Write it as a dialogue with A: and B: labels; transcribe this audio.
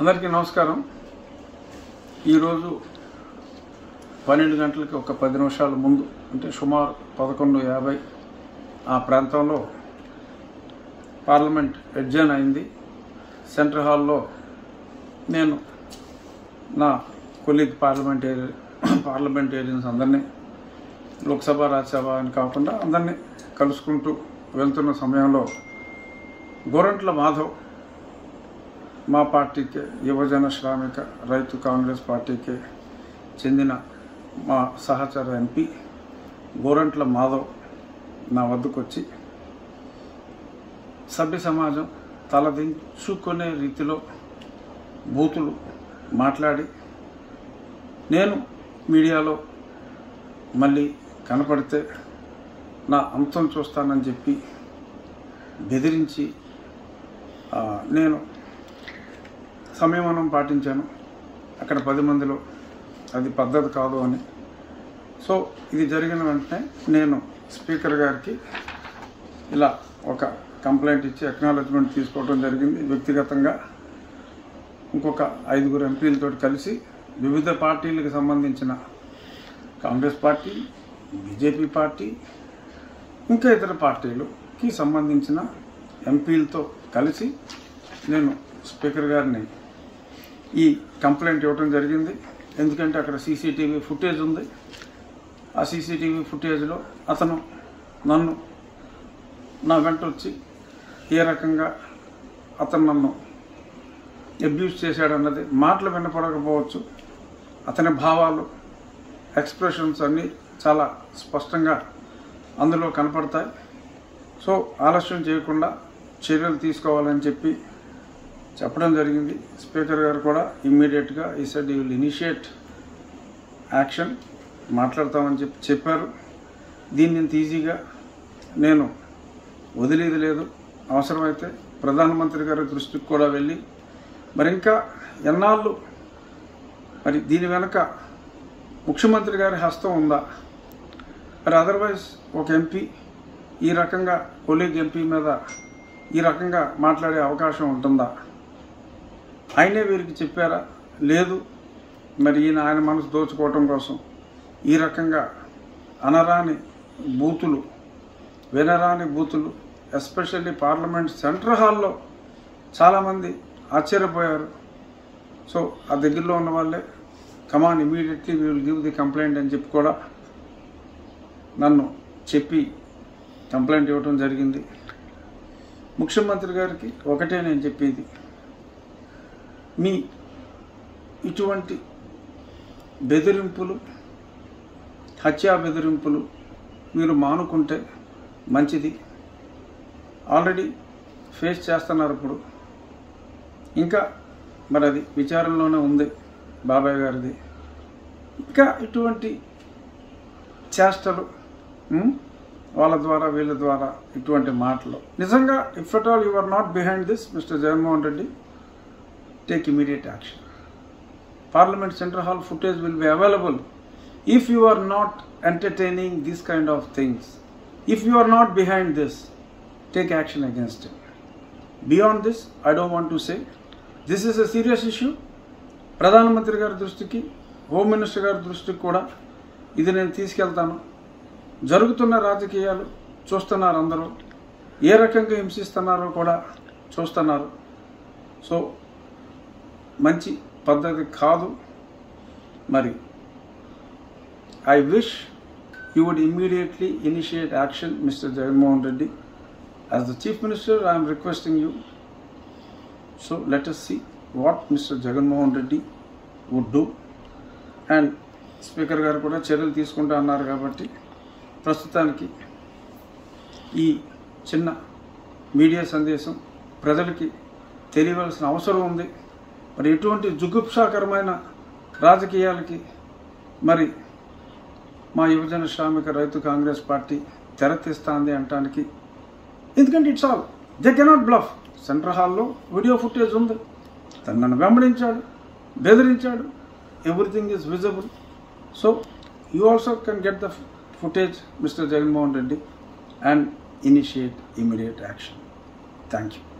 A: అందరికీ నమస్కారం ఈరోజు పన్నెండు గంటలకి ఒక పది నిమిషాల ముందు అంటే సుమారు పదకొండు యాభై ఆ ప్రాంతంలో పార్లమెంట్ ఎడ్జన్ అయింది సెంట్రల్ హాల్లో నేను నా కొలీగ్ పార్లమెంటేరి పార్లమెంటేరియన్స్ అందరినీ లోక్సభ రాజ్యసభ అని కాకుండా అందరినీ కలుసుకుంటూ వెళ్తున్న సమయంలో గోరంట్ల మాధవ్ మా పార్టీకి యువజన శ్రామిక రైతు కాంగ్రెస్ పార్టీకి చెందిన మా సహచర ఎంపీ గోరంట్ల మాధవ్ నా వద్దకు వచ్చి సభ్య సమాజం తలదించుకునే రీతిలో బూతులు మాట్లాడి నేను మీడియాలో మళ్ళీ కనపడితే నా అంతం చూస్తానని చెప్పి బెదిరించి ఆ, నేను సంయమనం పాటించాను అక్కడ పది మందిలో అది పద్ధతి కాదు అని సో ఇది జరిగిన వెంటనే నేను స్పీకర్ గారికి ఇలా ఒక కంప్లైంట్ ఇచ్చి అక్నాలజ్మెంట్ తీసుకోవడం జరిగింది వ్యక్తిగతంగా ఇంకొక ఐదుగురు ఎంపీలతో కలిసి వివిధ పార్టీలకు సంబంధించిన కాంగ్రెస్ పార్టీ బీజేపీ పార్టీ ఇంకా ఇతర పార్టీలుకి సంబంధించిన ఎంపీలతో కలిసి నేను స్పీకర్ గారిని ఈ కంప్లైంట్ ఇవ్వడం జరిగింది ఎందుకంటే అక్కడ సీసీటీవీ ఫుటేజ్ ఉంది ఆ సీసీటీవీ ఫుటేజ్లో అతను నన్ను నా వెంట వచ్చి ఏ రకంగా అతను నన్ను అబ్యూస్ చేశాడన్నది మాటలు వినపడకపోవచ్చు అతని భావాలు ఎక్స్ప్రెషన్స్ అన్నీ చాలా స్పష్టంగా అందులో కనపడతాయి సో ఆలస్యం చేయకుండా చర్యలు తీసుకోవాలని చెప్పి చెప్పడం జరిగింది స్పీకర్ గారు కూడా ఇమ్మీడియట్గా ఈ సెడ్ విల్ ఇనిషియేట్ యాక్షన్ మాట్లాడతామని చెప్పి చెప్పారు దీన్ని ఇంత ఈజీగా నేను వదిలేది లేదు అవసరమైతే ప్రధానమంత్రి గారి దృష్టికి కూడా వెళ్ళి మరి ఇంకా ఎన్నాళ్ళు మరి దీని వెనక ముఖ్యమంత్రి గారి హస్తం ఉందా మరి అదర్వైజ్ ఒక ఎంపీ ఈ రకంగా కొలీగ్ ఎంపీ మీద ఈ రకంగా మాట్లాడే అవకాశం ఉంటుందా ఆయనే వీరికి చెప్పారా లేదు మరి ఈయన ఆయన మనసు దోచుకోవటం కోసం ఈ రకంగా అనరాని బూతులు వినరాని బూతులు ఎస్పెషల్లీ పార్లమెంట్ సెంట్రల్ హాల్లో చాలామంది ఆశ్చర్యపోయారు సో ఆ దగ్గరలో ఉన్న వాళ్ళే come on immediately we will give the complaint అని చెప్పి కూడా నన్ను చెప్పి కంప్లైంట్ ఇవ్వడం జరిగింది ముఖ్యమంత్రి గారికి ఒకటే నేను చెప్పేది మీ ఇటువంటి బెదిరింపులు హత్యా బెదిరింపులు మీరు మానుకుంటే మంచిది ఆల్రెడీ ఫేస్ చేస్తున్నారు ఇప్పుడు ఇంకా మరి అది విచారంలోనే ఉంది బాబాయ్ గారిది ఇంకా ఇటువంటి చేష్టలు ఉమ్, వాళ్ళ ద్వారా వీళ్ళ ద్వారా ఇటువంటి మాటలు నిజంగా if at all you are not behind this mister Jaganmohan Reddy take immediate action parliament central hall footage will be available if you are not entertaining this kind of things if you are not behind this take action against it beyond this I don't want to say this is a serious issue ప్రధానమంత్రి గారి దృష్టికి home minister గారి దృష్టికి కూడా ఇది నేను తీసుకెళ్తాను జరుగుతున్న రాజకీయాలు చూస్తున్నారు అందరూ ఏ రకంగా హింసిస్తున్నారో కూడా చూస్తున్నారు సో మంచి పద్ధతి కాదు మరి I wish you would immediately initiate action mister Jaganmohan Reddy as the chief minister I'm requesting you so let us see what mister Jaganmohan Reddy would do and speaker గారు కూడా చర్యలు తీసుకుంటా అన్నారు కాబట్టి ప్రస్తుతానికి ఈ చిన్న మీడియా సందేశం ప్రజలకి తెలియవలసిన అవసరం ఉంది మరి ఎటువంటి జుగుప్సాకరమైన రాజకీయాలకి మరి మా యువజన శ్రామిక రైతు కాంగ్రెస్ పార్టీ తెరతీస్తాంది అంటానికి ఎందుకంటే it's all they cannot bluff central హాల్లో వీడియో ఫుటేజ్ ఉంది తను నన్ను వెంబడించాడు బెదిరించాడు everything is visible so you also can get the footage mister Jaganmohan Reddy and initiate immediate action thank you